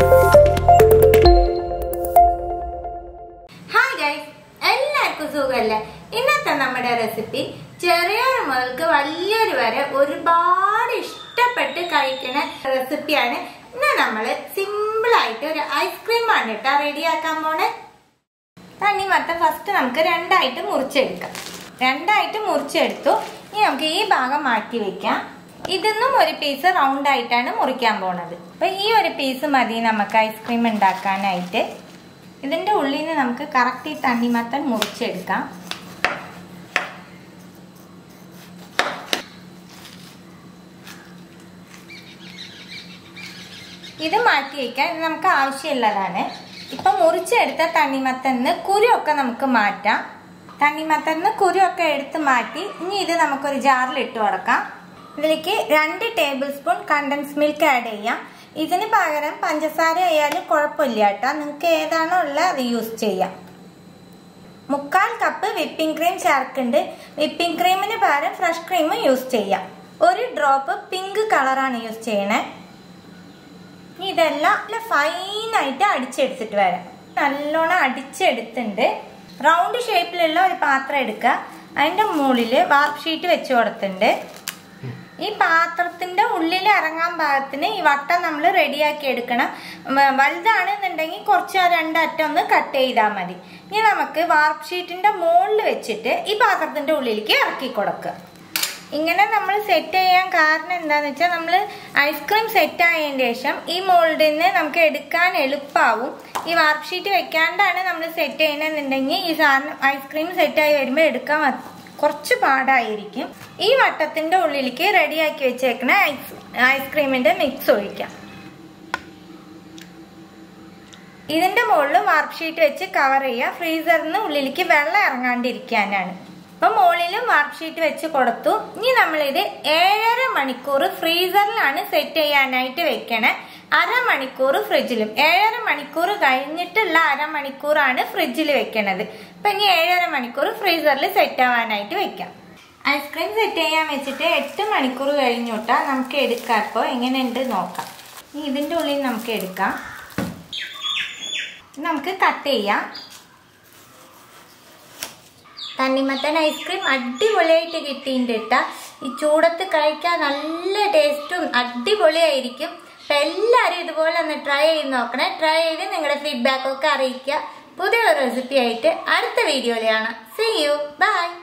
hi guys എല്ലാവർക്കും സുഖമല്ലേ ഇന്നത്തെ നമ്മുടെ റെസിപ്പി ചെറിയൊരു മുതൽക്ക് വലിയൊരു വരെ ഒരുപാട് ഇഷ്ടപ്പെട്ട് കഴിക്കുന്ന റെസിപ്പിയാണ് ഇന്ന് നമ്മൾ സിമ്പിൾ ആയിട്ട് ഒരു ഐസ്ക്രീം ആണ് കേട്ടോ റെഡിയാക്കാൻ പോണേ തണ്ണിമത്തം ഫസ്റ്റ് നമുക്ക് രണ്ടായിട്ട് മുറിച്ചെടുക്കാം രണ്ടായിട്ട് മുറിച്ചെടുത്തു ഇനി നമുക്ക് ഈ ഭാഗം മാറ്റി വെക്കാം ഇതൊന്നും ഒരു പീസ് റൗണ്ട് ആയിട്ടാണ് മുറിക്കാൻ പോണത് അപ്പൊ ഈ ഒരു പീസ് മതി നമുക്ക് ഐസ്ക്രീം ഉണ്ടാക്കാനായിട്ട് ഇതിന്റെ ഉള്ളിൽ നിന്ന് നമുക്ക് കറക്റ്റ് ഈ തണ്ണിമത്തൻ മുറിച്ചെടുക്കാം ഇത് മാറ്റി വയ്ക്കാൻ ഇത് നമുക്ക് ആവശ്യമുള്ളതാണ് ഇപ്പൊ മുറിച്ചെടുത്ത തണ്ണിമത്തന്ന് കുരുവൊക്കെ നമുക്ക് മാറ്റാം തണ്ണിമത്തന്ന് കുരുവൊക്കെ എടുത്ത് മാറ്റി ഇനി ഇത് നമുക്കൊരു ജാറിൽ ഇട്ട് കൊടുക്കാം ഇതിലേക്ക് രണ്ട് tablespoon condensed milk add ചെയ്യാം ഇതിന് പകരം പഞ്ചസാര ആയാലും കുഴപ്പമില്ല കേട്ടോ നിങ്ങൾക്ക് ഏതാണോ ഉള്ളത് അത് യൂസ് ചെയ്യാം മുക്കാൽ കപ്പ് വിപ്പിംഗ് ക്രീം ചേർക്കുന്നുണ്ട് വിപ്പിംഗ് ക്രീമിന് പകരം ഫ്രഷ് ക്രീം യൂസ് ചെയ്യാം ഒരു ഡ്രോപ്പ് പിങ്ക് കളറാണ് യൂസ് ചെയ്യണേ ഇനി ഇതെല്ലാം നല്ല ഫൈനായിട്ട് അടിച്ചെടുത്തിട്ട് വരാം നല്ലോണം അടിച്ചെടുത്തിട്ടുണ്ട് റൗണ്ട് ഷേപ്പിലുള്ള ഒരു പാത്രം എടുക്കുക അതിൻ്റെ മുകളിൽ വാർപ്പ് ഷീറ്റ് വെച്ച് കൊടുത്തിട്ടുണ്ട് ഈ പാത്രത്തിന്റെ ഉള്ളിൽ ഇറങ്ങാൻ പാകത്തിന് ഈ വട്ടം നമ്മൾ റെഡിയാക്കി എടുക്കണം വ- വലുതാണെന്നുണ്ടെങ്കിൽ കുറച്ച് ആ രണ്ടറ്റം ഒന്ന് കട്ട് ചെയ്താൽ മതി ഇനി നമുക്ക് വാർപ്പ് ഷീറ്റിന്റെ മുകളിൽ വെച്ചിട്ട് ഈ പാത്രത്തിന്റെ ഉള്ളിലേക്ക് ഇറക്കി കൊടുക്കുക ഇങ്ങനെ നമ്മൾ സെറ്റ് ചെയ്യാൻ കാരണം എന്താന്ന് വെച്ചാൽ നമ്മൾ ഐസ്ക്രീം സെറ്റ് ആയതിന് ശേഷം ഈ മോൾഡിൽ നിന്ന് നമുക്ക് എടുക്കാൻ എളുപ്പമാവും ഈ വാർപ്പ് ഷീറ്റ് വെക്കാണ്ടാണ് നമ്മൾ സെറ്റ് ചെയ്യുന്നതെന്നുണ്ടെങ്കിൽ ഈ സാധനം ഐസ്ക്രീം സെറ്റായി വരുമ്പോൾ എടുക്കാൻ വ- കുറച്ച് പാടായിരിക്കും ഈ വട്ടത്തിന്റെ ഉള്ളിലേക്ക് റെഡിയാക്കി വെച്ചേക്കണ ഐസ് ഐസ്ക്രീമിന്റെ മിക്സ് ഒഴിക്കാം ഇതിന്റെ മുകളിൽ വാർപ്പ് ഷീറ്റ് വെച്ച് കവർ ചെയ്യുക ഫ്രീസറിന് ഉള്ളിലേക്ക് വെള്ളം ഇറങ്ങാണ്ടിരിക്കാനാണ് അപ്പൊ മുകളിലും വാർപ്പ് ഷീറ്റ് വെച്ച് കൊടുത്തു ഇനി നമ്മളിത് ഏഴര മണിക്കൂർ ഫ്രീസറിലാണ് സെറ്റ് ചെയ്യാനായിട്ട് വെക്കണേ അരമണിക്കൂർ ഫ്രിഡ്ജിലും ഏഴര മണിക്കൂർ കഴിഞ്ഞിട്ടുള്ള അരമണിക്കൂറാണ് ഫ്രിഡ്ജിൽ വെക്കണത് അപ്പൊ ഇനി ഏഴര മണിക്കൂർ ഫ്രീസറിൽ സെറ്റ് ആവാനായിട്ട് വെക്കാം ഐസ്ക്രീം സെറ്റ് ചെയ്യാൻ വെച്ചിട്ട് എട്ട് മണിക്കൂർ കഴിഞ്ഞോട്ടാ നമുക്ക് എടുക്കാം ഇപ്പോൾ എങ്ങനെയുണ്ട് നോക്കാം ഇനി ഇതിന്റെ ഉള്ളിൽ നമുക്ക് എടുക്കാം നമുക്ക് കട്ട് ചെയ്യാം തണ്ണിമത്തൻ ഐസ്ക്രീം അടിപൊളിയായിട്ട് കിട്ടിയിട്ടുണ്ട് കേട്ടാ ഈ ചൂടത്ത് കഴിക്കാൻ നല്ല ടേസ്റ്റും അടിപൊളിയായിരിക്കും അപ്പം എല്ലാവരും ഇതുപോലെ ഒന്ന് ട്രൈ ചെയ്ത് നോക്കണേ ട്രൈ ചെയ്ത് നിങ്ങളുടെ ഫീഡ്ബാക്ക് ഒക്കെ അറിയിക്കുക പുതിയൊരു റെസിപ്പി ആയിട്ട് അടുത്ത വീഡിയോയിലാണ് സി യു ബൈ